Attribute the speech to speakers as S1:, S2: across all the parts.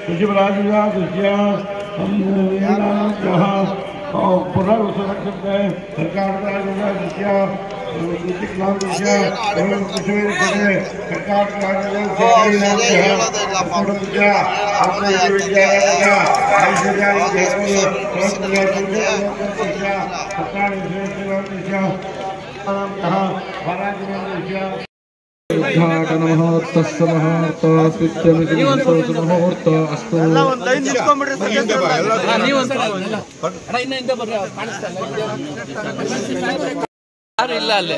S1: ऋषिवराजा दृश्य और पुनर्वसुरक्षित है सरकार का दृश्य नीतिक नाम दृश्य एवं कुछ भी करे सरकार का सरकारी नाम है और दृश्य अपने विद्यालय का ऐश्वर्य सरकार दृश्य यहाँ महाराज दृश्य
S2: उद्घाटनमुहूर्तस्य मुहूर्तस्कृत्यमिति मुहूर्त अस्तु
S3: ಯಾರು ಇಲ್ಲ ಅಲ್ಲಿ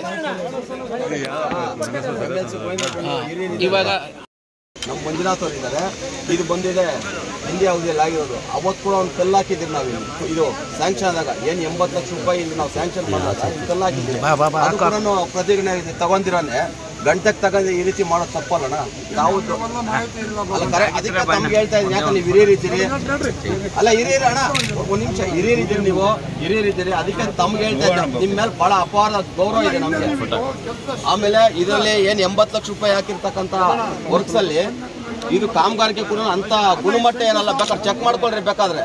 S3: ಹಾ, ಇವಾಗ
S4: ನಮ್ಮ ಮಂಜುನಾಥ್ ಅವರು ಇದ್ದಾರೆ ಇದು ಬಂದಿದೆ ಇಂಡಿಯಾ ಅವಧಿಯಲ್ಲಿ ಆಗಿರೋದು ಅವತ್ತು ಕೂಡ ಒಂದು ಕಲ್ಲು ಹಾಕಿದ್ದೀವಿ ನಾವು ಇಲ್ಲಿ. ಇದು ಸ್ಯಾಂಕ್ಷನ್ ಆದಾಗ ಏನು ಎಂಬತ್ತು ಲಕ್ಷ ರೂಪಾಯಿ ಇಲ್ಲಿ ನಾವು ಸ್ಯಾಂಕ್ಷನ್ ಮಾಡಿದಾಗ ಒಂದು ಕಲ್ಲು ಹಾಕಿದ್ದೀವಿ ಅದು ಕೂಡ ಪ್ರತಿಜ್ಞೆ ತಗೊಂಡಿರೋನೆ ಗಂಟೆಗೆ ತಗೊಂಡು ಈ ರೀತಿ ಮಾಡೋದು ತಪ್ಪಲ್ಲಣ್ಣ ತಾವು ಅಲ್ಲ ಕರೆ ಅದಕ್ಕೆ ತಮ್ಗೆ ಹೇಳ್ತಾ ಇದ್ದೀನಿ ಯಾಕೆ ನೀವು ಹಿರಿಯರು ಇದ್ದೀರಿ ಅಲ್ಲ ಹಿರಿಯರು ಅಣ್ಣ ಒಂದು ನಿಮಿಷ ಹಿರಿಯರು ಇದ್ದೀರಿ ನೀವು ಹಿರಿಯರು ಇದ್ದೀರಿ ಅದಕ್ಕೆ ತಮ್ಗೆ ಹೇಳ್ತಾ ಇದ್ದೀನಿ ನಿಮ್ಮ ಮೇಲೆ ಬಹಳ ಅಪಾರ ಗೌರವ ಇದೆ ನಮಗೆ ಆಮೇಲೆ ಇದರಲ್ಲಿ ಏನು ಎಂಬತ್ತು ಲಕ್ಷ ರೂಪಾಯಿ ಹಾಕಿರ್ತಕ್ಕಂಥ ವರ್ಕ್ಸ್ ಅಲ್ಲಿ ಇದು ಕಾಮಗಾರಿಕೆ ಕೂಡ ಅಂತ ಗುಣಮಟ್ಟ ಏನಲ್ಲ ಬೇಕಾದ್ರೆ ಚೆಕ್ ಮಾಡ್ಕೊಳ್ರಿ ಬೇಕಾದ್ರೆ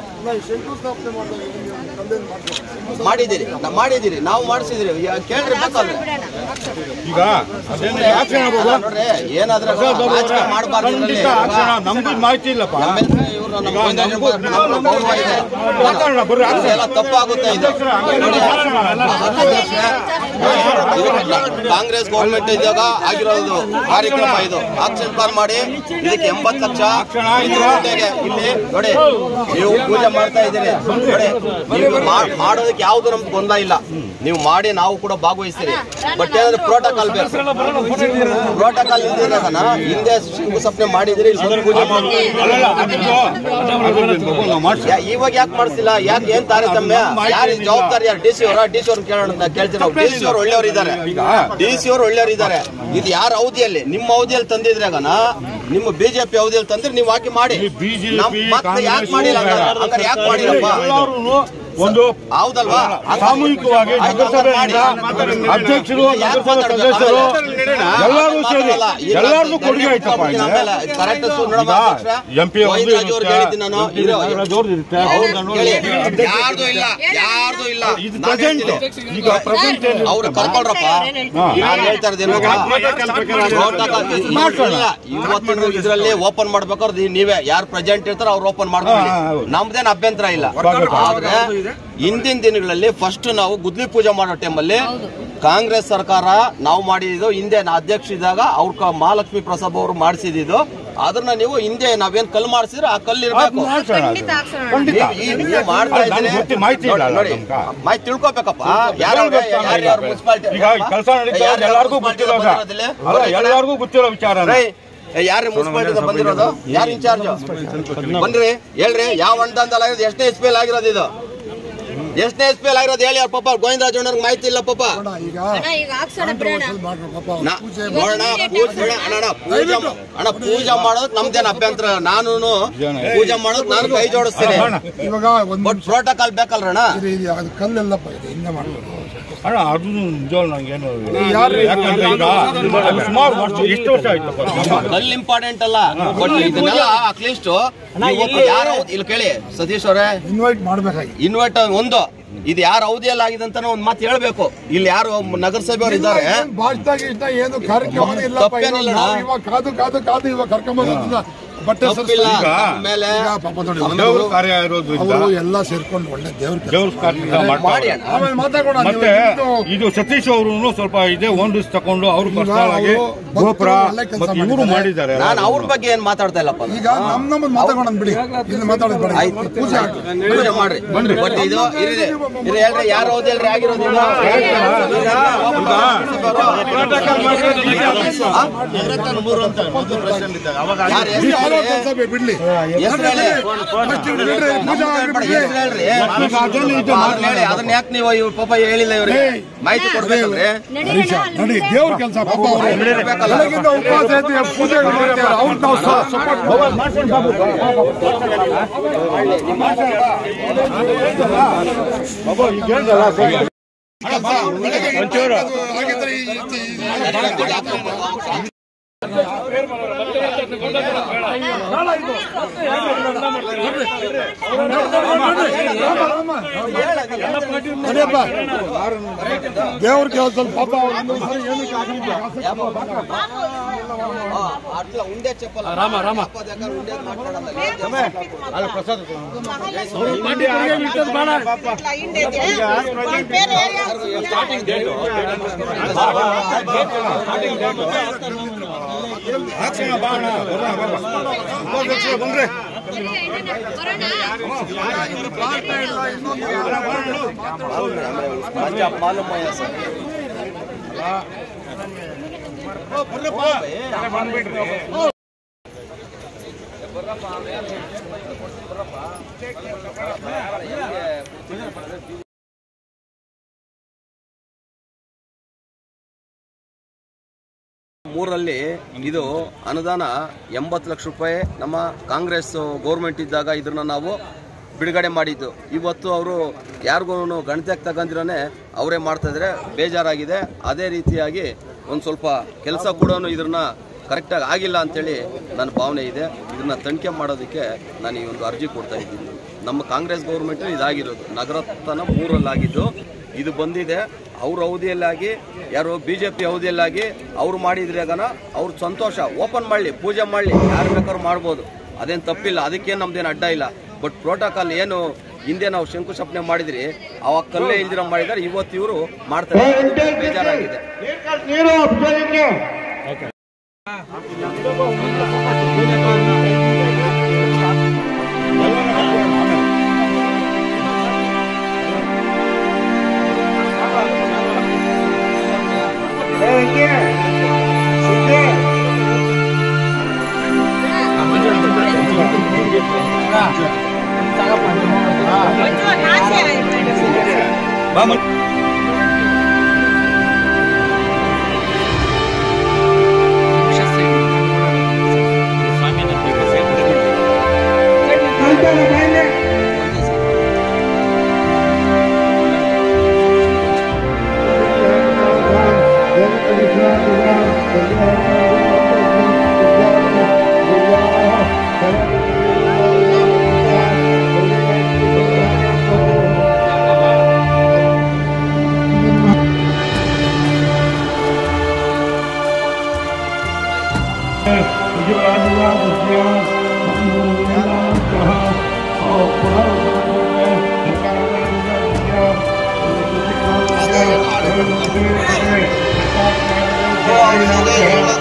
S4: ಮಾಡಿದ್ದೀರಿ ನಾವು ಮಾಡಿದ್ದೀರಿ ನಾವು ಮಾಡಿಸಿದಿರಿ ಕೇಳ್ರಿ ಬೇಕಾದ್ರೆ
S1: ಈಗ ಅದೇನು
S4: ಅಲ್ಲ ನೋಡ್ರಿ ಏನಾದ್ರೆ ಮಾಡಬಾರ್ದು
S1: ಖಂಡಿತ ಆಕ್ಷಣ ನಮ್ದು ಮಾಹಿತಿ ಇಲ್ಲಪ್ಪ ಮಾತಾಡೋಣ, ಬರ್ರಿ, ಆಕ್ಷನ್.
S4: ಎಲ್ಲ ತಪ್ಪಾಗುತ್ತೆ ಇದು ನೋಡಿ, ಇದು ಕಾಂಗ್ರೆಸ್ ಗೌರ್ಮೆಂಟ್ ಇದ್ದಾಗ ಆಗಿರೋದು ಕಾರ್ಯಕ್ರಮ ಇದು ಆಕ್ಷನ್ ಪ್ಲಾನ್ ಮಾಡಿ ಇದಕ್ಕೆ ಎಂಬತ್ತು ಲಕ್ಷ ಇದು ಗಂಟೆಗೆ ಇಲ್ಲಿ ನೋಡಿ ನೀವು ಪೂಜೆ ಮಾಡ್ತಾ ಇದ್ದೀರಿ ನೋಡಿ ನೀವು ಮಾಡ್- ಮಾಡೋದಕ್ಕೆ ಯಾವ್ದು ನಮ್ಗೆ ಗೊಂದಲ ಇಲ್ಲ ನೀವು ಮಾಡಿ ನಾವು ಕೂಡ ಭಾಗವಹಿಸ್ತೀರಿ ಬಟ್ ಏನಾದ್ರೆ ಪ್ರೋಟೋಕಾಲ್ ಬೇಕು ಪ್ರೋಟೋಕಾಲ್ ಇಲ್ದಿರಾಗನ ಹಿಂದೆ ಶಂಕುಸ್ಥಾಪನೆ ಮಾಡಿದಿರಿ ಇಲ್ಲಿ ಬಂದು ಪೂಜೆ ಮಾಡಿ ಯಾ- ಇವಾಗ ಯಾಕೆ ಮಾಡಿಸಿಲ್ಲ ಯಾಕೆ ಏನ್ ತಾರತಮ್ಯ ಯಾರು ಜವಾಬ್ದಾರಿ ಯಾರು ಡಿ ಸಿ ಅವರ ಡಿ ಸಿ ಅವ್ರನ್ನ ಕೇಳೋಣ ಅಂತ ಕೇಳ್ತೀವಿ ನಾವು ಡಿ ಸಿ ಅವ್ರು ಒಳ್ಳೆಯವರು ಇದ್ದಾರೆ ಡಿ ಸಿ ಅವ್ರು ಒಳ್ಳೆಯವರು ಇದ್ದಾರೆ ಇದು ಯಾರ ಅವಧಿಯಲ್ಲಿ ನಿಮ್ಮ ಅವಧಿಯಲ್ಲಿ ತಂದಿದ್ರಾಗನ ನಿಮ್ಮ ಬಿಜೆಪಿ ಅವಧಿಯಲ್ಲಿ ತಂದ್ರೆ ನೀವು ಹಾಕಿ ಮಾಡಿ
S1: ಬಿಜೆಪಿ
S4: ನಮ್- ಮತ್ತೆ ಯಾಕೆ ಮಾಡಿಲ್ಲ ಹಂಗಾರೆ? ಹಂಗಾರೆ ಯಾಕೆ ಮಾಡಿಲ್ಲಪ್ಪ
S1: ಎಲ್ಲರೂ ಒಂದು
S4: ಹೌದಲ್ವಾ ಹಂಗಾರೆ-
S1: ಸಾಮೂಹಿಕವಾಗಿ
S4: ಆಯ್ತು,
S1: ನಗರಸಭೆಯಿಂದ
S4: ಮಾಡಿ.
S1: ಅಧ್ಯಕ್ಷರು
S4: ಯಾಕೆ
S1: ನಗರಸಭಾ
S4: ಮಾತಾಡ್ಬೇಕು?
S1: ಸದಸ್ಯರು
S4: ಆಮೇಲೆ-
S1: ಎಲ್ಲರೂ ಸೇರಿ
S4: ಮಾತಾಡಲ್ಲ. ಈಗ
S1: ಎಲ್ಲರಿಗೂ
S4: ನಾನು
S1: ಕೊಡುಗೆ ಆಯ್ತಪ್ಪ ಇಲ್ಲಿ.
S4: ಆಮೇಲೆ correct ಸು ನೋಡಮ್ಮ
S1: ಈಗ
S4: ಅಧ್ಯಕ್ಷ.
S1: MP ಅವ್ರದ್ದು
S4: ಗೋವಿಂದ ರಾಜು ಅವ್ರಿಗೆ
S1: ಇರುತ್ತೆ,
S4: ಹೇಳಿದ್ದೀನಿ ನಾನು
S1: MP
S4: ಇರೋ-
S1: ನಾಗರಾಜವ್ರದ್ದು ಇರುತ್ತೆ, ಅವ್ರದ್ದು
S4: ಕೇಳಿ,
S1: ಅಧ್ಯಕ್ಷ-
S4: ಯಾರ್ದು ಇಲ್ಲ ಯಾರ್ದು ಇಲ್ಲ
S1: ಇದು
S4: ನಾನು
S1: ಪ್ರೆಸೆಂಟ್
S4: ಹೇಳ್ತೀನಿ.
S1: ಈಗ ಪ್ರೆಸೆಂಟ್ ಏನು
S4: ಅವ್ರು ಕರ್ಕೊಳ್ರಪ್ಪ ನಾನು ಹೇಳ್ತಾ ಇರೋದೇನು ಪ್ರೋಟೋಕಾಲ್ ಇಲ್ಲ ಇವತ್ತಿನ ಇದರಲ್ಲಿ ಓಪನ್ ಮಾಡ್ಬೇಕಾದ್ರೆ ನೀವೇ ಯಾರು ಪ್ರೆಸೆಂಟ್ ಇರ್ತಾರೋ ಅವ್ರು ಓಪನ್ ಮಾಡ್ಕೊಳ್ಳಿ
S1: ಹಾ, ಹಾ, ಹೌದು.
S4: ನಮ್ದೇನು ಅಭ್ಯಂತರ ಇಲ್ಲ ಆದ್ರೆ ಹಿಂದಿನ ದಿನಗಳಲ್ಲಿ ಫಸ್ಟ್ ನಾವು ಗುದ್ಲಿ ಪೂಜೆ ಮಾಡೋ ಟೈಮಲ್ಲಿ ಕಾಂಗ್ರೆಸ್ ಸರ್ಕಾರ ನಾವು ಮಾಡಿದ್ದು ಹಿಂದೆ ನಾ ಅಧ್ಯಕ್ಷ ಇದ್ದಾಗ ಅವ್ರ ಕ- ಮಹಾಲಕ್ಷ್ಮಿ ಪ್ರಸಾದ್ ಅವರು ಮಾಡಿಸಿದ್ದು ಅದನ್ನ ನೀವು ಹಿಂದೆ ನಾವೇನ್ ಕಲ್ಲು ಮಾಡಿಸಿದ್ರೆ ಆ ಕಲ್ಲು ಇರ್ಬೇಕು
S1: ಮಾಡ್ಸೋಣ ಅದು. ಖಂಡಿತ
S4: ನೀವು ಈ- ನೀವು ಮಾಡ್ತಾ
S1: ಅದು ನನ್ಗೆ
S4: ಇದ್ದೀರಿ.
S1: ಗೊತ್ತಿ ಮಾಹಿತಿ ಇಲ್ಲ ಅಲ್ಲ
S4: ನೋಡಿ
S1: ನಮ್ಗೆ.
S4: ಮಾಹಿತಿ ತಿಳ್ಕೊಬೇಕಪ್ಪ ಯಾರು
S1: ಹೇಳ್ಬೇಕು ತಾನೇ
S4: ಯಾರು
S1: ಈಗ.
S4: ಮುನ್ಸಿಪಾಲಿಟಿ
S1: ಈಗ ಕೆಲಸ ನಡೀತಾ ಇದೆ, ಎಲ್ಲರಿಗೂ ಗೊತ್ತಿರೋದ ಅಲ್ಲ ಎಲ್ಲರಿಗೂ ಗೊತ್ತಿರೋ ವಿಚಾರ
S4: ಯಾರು ಮುನ್ಸಿಪಾಲಿಟಿ ಬಂದಿರೋದು ಯಾರು ಇನ್ಚಾರ್ಜ್ ಬನ್ರಿ ಹೇಳ್ರಿ ಯಾವ ಅನುದಾನದಲ್ಲಿ ಆಗಿರೋದು ಎಷ್ಟನೇ ಎಸ್ ಪಿ ಎಲ್ ಆಗಿರೋದು ಇದು ಎಷ್ಟನೇ ಎಸ್ ಪಿ ಎಲ್ ಆಗಿರೋದು ಹೇಳಿ ಅವ್ರ ಪಾಪ ಗೋವಿಂದರಾಜ್ ಅವ್ರಿಗೆ ಮಾಹಿತಿ ಇಲ್ಲ ಪಾಪ
S5: ಅಣ್ಣ, ಈಗ
S6: ಅಣ್ಣ ಈಗ ಹಾಕ್ಸೋಣ ಬಿಡೋಣ
S4: ನಾ- ನೋಡೋಣ ಪೂಜೆ ಬೇಡ, ಅಣ್ಣ, ಅಣ್ಣ, ಪೂಜೆ ಮಾ- ಅಣ್ಣ ಪೂಜೆ ಮಾಡೋದು ನಮ್ದೇನು ಅಭ್ಯಂತರ ನಾನು ಪೂಜೆ ಮಾಡೋದು ನಾನು ಕೈ ಜೋಡಿಸ್ತೀನಿ
S5: ಇವಾಗ ಒಂದು
S4: ಬಟ್ ಪ್ರೋಟೋಕಾಲ್ ಬೇಕಲ್ರಣ್ಣ
S5: ಇದು ಇದು ಅದು ಕಲ್ಲೆಲ್ಲಪ್ಪ ಇದೆ ಹಿಂದೆ ಮಾಡ್ಬೋದು
S1: ಅಣ್ಣ ಅದು ನಿಜ ನಂಗೇನು
S5: ಯಾರು-
S1: ಯಾಕಂದ್ರೆ ಈಗ ಅದು ಸುಮಾರು ವರ್ಷ ಎಷ್ಟು ವರ್ಷ ಆಯ್ತಪ್ಪ
S4: ಕಲ್ ಇಂಪಾರ್ಟೆಂಟ್ ಅಲ್ಲ ಬಟ್ ಇದನ್ನೆಲ್ಲ ಅಟ್ಲೀಸ್ಟ್ ಯಾರು ಇಲ್ಲಿ ಕೇಳಿ ಸತೀಶ್ ಅವರೇ
S5: ಇನ್ವೈಟ್ ಮಾಡ್ಬೇಕಾಗಿ
S4: ಇನ್ವರ್ಟ್ ಒಂದು ಇದು ಯಾರ ಅವಧಿಯಲ್ಲಿ ಆಗಿದೆ ಅಂತ ಒಂದು ಮಾತು ಹೇಳ್ಬೇಕು ಇಲ್ಲಿ ಯಾರು ನಗರಸಭೆಯವರು ಇದ್ದಾರೆ
S5: ಭಾಷೆದಾಗ ಇಷ್ಟ ಏನು ಕಾರ್ಯಕ್ರಮ ಇಲ್ಲಪ್ಪ ಇದು
S4: ತಪ್ಪೇನಿಲ್ಲ.
S5: ನಾವು ಇವಾಗ ಕಾದು ಕಾದು ಕಾದು ಇವಾಗ ಕರ್ಕೊಂಬಂದ ಬಟ್ಟೆ
S4: ತಪ್ಪಿಲ್ಲ
S5: ಸರ್ಸಿ-
S4: ಆಮೇಲೆ
S5: ಈಗ ಪಾಪ ನೋಡಿ,
S1: ದೇವ್ರ ಕಾರ್ಯ ಇರೋದ್ರಿಂದ
S5: ಅವರು ಎಲ್ಲ ಸೇರ್ಕೊಂಡು ಒಳ್ಳೆ ದೇವ್ರ ಕೆಲ್ಸ
S1: ದೇವ್ರ ಕಾರ್ಯದಿಂದ
S4: ಮಾಡಿ
S1: ಮಾಡ್ತಾರೆ
S4: ಅಣ್ಣ
S5: ಆಮೇಲೆ ಮಾತಾಡೋಣ ನೀವು
S1: ಮತ್ತೆ
S5: ಇವತ್ತು
S1: ಇದು ಸತೀಶ್ ಅವರು ಸ್ವಲ್ಪ ಇದೆ ಒಂದು ತಕೊಂಡು ಅವರು
S5: ಈಗ
S1: ಪರ್ಸನಲ್ ಆಗಿ
S5: ಅವರು ಭಕ್ತರು
S1: ಗೋಪುರ
S5: ಒಳ್ಳೆ ಕೆಲ್ಸ
S1: ಮತ್ತೆ ಇವರು
S5: ಮಾಡಿದ್ದಾರೆ.
S1: ಮಾಡಿದ್ದಾರೆ
S4: ನಾನು ಅವ್ರ ಬಗ್ಗೆ ಏನ್ ಮಾತಾಡ್ತಾ ಇಲ್ಲಪ್ಪ
S5: ಈಗ ನಮ್ ನಮ್ಮದ್ ಮಾತಾಡೋಣ ಬಿಡಿ ಇಲ್ಲಿ ಮಾತಾಡೋದು ಬೇಡ
S4: ಆಯ್ತು.
S5: ಪೂಜೆ ಆಗ್ಲಿ.
S4: ಪೂಜೆ ಮಾಡ್ರಿ ಬಟ್ ಇದು ಇರಿದೆ ಇದು ಹೇಳ್ರಿ ಯಾರು ಅವಧಿಯಲ್ಲಿ ಆಗಿರೋದು ಇದು? ಯಾರು
S5: ಇಲ್ಲಿ
S4: ಹೆಸ್ರು
S5: ಆಲೋಚನೆ
S4: ಹೇಳಿ?
S5: ಸಭೆ ಬಿಡ್ಲಿ
S4: ಹೆಸ್ರು ಹೇಳಿ?
S5: ಫಸ್ಟ್ ಇವ್ರು ಬಿಡ್ರಿ, ಪೂಜೆ ಆಗ್ಲಿ ಬಿಡ್ಲಿ.
S4: ಹೆಸ್ರು ಹೇಳ್ರಿ. ಅದನ್ನ ಹೇಳಿ ಅದನ್ನ ಯಾಕೆ ನೀವು ಇವ್ರ ಪಾಪ ಹೇಳಿಲ್ಲ ಇವ್ರಿಗೆ ಮಾಹಿತಿ ಕೊಡ್ಬೇಕಲ್ರಿ
S5: ಹರೀಶ, ನಡಿ ದೇವ್ರ ಕೆಲಸ ಪಾಪ ಅವರು ಬೆಳಗಿಂದ ಉಪವಾಸ ಇದ್ದು ಪೂಜೆ ಮಾಡ್ತಾರೆ ಅವ್ರು ನಾವು ಸಪೋರ್ಟ್ ಆಗಿದ್ರೆ ಈ- ಈ- ಈ- ಅದೇಪ್ಪ ದೇವ್ರ ಕೆಲಸ ಪಾಪ ಅವ್ರು ಇನ್ನೊಂದ್ ಸರಿ ಏನಕ್ಕೆ ಆಗಿಲ್ಲ
S4: ಆ, ಅಟ್ಲ ಉಂಡೆ ಚಪ್ಪಲ್ ರಾಮ ರಾಮ ಉಂಡೆ ಮಾಡ್ಕೊಳಲ್ಲ ರಾಜ ಮಾಲಮಯ್ಯ ಸರ್ ಮೂರಲ್ಲಿ ಇದು ಅನುದಾನ ಎಂಬತ್ತು ಲಕ್ಷ ರೂಪಾಯಿ ನಮ್ಮ ಕಾಂಗ್ರೆಸ್ ಗೌರ್ಮೆಂಟ್ ಇದ್ದಾಗ ಇದನ್ನ ನಾವು ಬಿಡುಗಡೆ ಮಾಡಿದ್ದು ಇವತ್ತು ಅವರು ಯಾರಿಗೂ ಗಣತಿಯಾಗಿ ತಗೊಂಡಿರೋನೆ ಅವರೇ ಮಾಡ್ತಾ ಇದ್ರೆ ಬೇಜಾರಾಗಿದೆ ಅದೇ ರೀತಿಯಾಗಿ ಒಂದು ಸ್ವಲ್ಪ ಕೆಲಸ ಕೂಡ ಇದನ್ನ ಕರೆಕ್ಟಾಗಿ ಆಗಿಲ್ಲ ಅಂತೇಳಿ ನನ್ನ ಭಾವನೆ ಇದೆ ಇದನ್ನ ತನಿಖೆ ಮಾಡೋದಕ್ಕೆ ನಾನು ಈ ಒಂದು ಅರ್ಜಿ ಕೊಡ್ತಾ ಇದ್ದೀನಿ ನಮ್ಮ ಕಾಂಗ್ರೆಸ್ ಗೌರ್ಮೆಂಟ್ ಇದಾಗಿರೋದು ನಗರತನ ಮೂರಲ್ಲಾಗಿದ್ದು ಇದು ಬಂದಿದೆ ಅವ್ರ ಅವಧಿಯಲ್ಲಾಗಿ ಯಾರು ಬಿ ಜೆ ಪಿ ಅವಧಿಯಲ್ಲಾಗಿ ಅವ್ರು ಮಾಡಿದ್ರಾಗನ ಅವ್ರ ಸಂತೋಷ ಓಪನ್ ಮಾಡಲಿ ಪೂಜೆ ಮಾಡಲಿ ಯಾರು ಬೇಕಾದ್ರೂ ಮಾಡ್ಬೋದು ಅದೇನು ತಪ್ಪಿಲ್ಲ ಅದಕ್ಕೇನು ನಮ್ದೇನು ಅಡ್ಡ ಇಲ್ಲ ಬಟ್ ಪ್ರೋಟೋಕಾಲ್ ಏನು ಹಿಂದೆ ನಾವು ಶಂಕುಸ್ಥಾಪನೆ ಮಾಡಿದ್ರಿ ಅವಾಗ ಕಲ್ಲೇ ಇಲ್ದಿರ ಮಾಡಿದ್ದಾರೆ ಇವತ್ತು ಇವರು ಮಾಡ್ತಾರೆ ಬೇಜಾರಾಗಿದೆ
S1: ನೀರು ಅಭಿಷೇಕಕ್ಕೆ
S4: ಅವ್ರಿಗೆ ಹೇಳೋದಿಲ್ಲ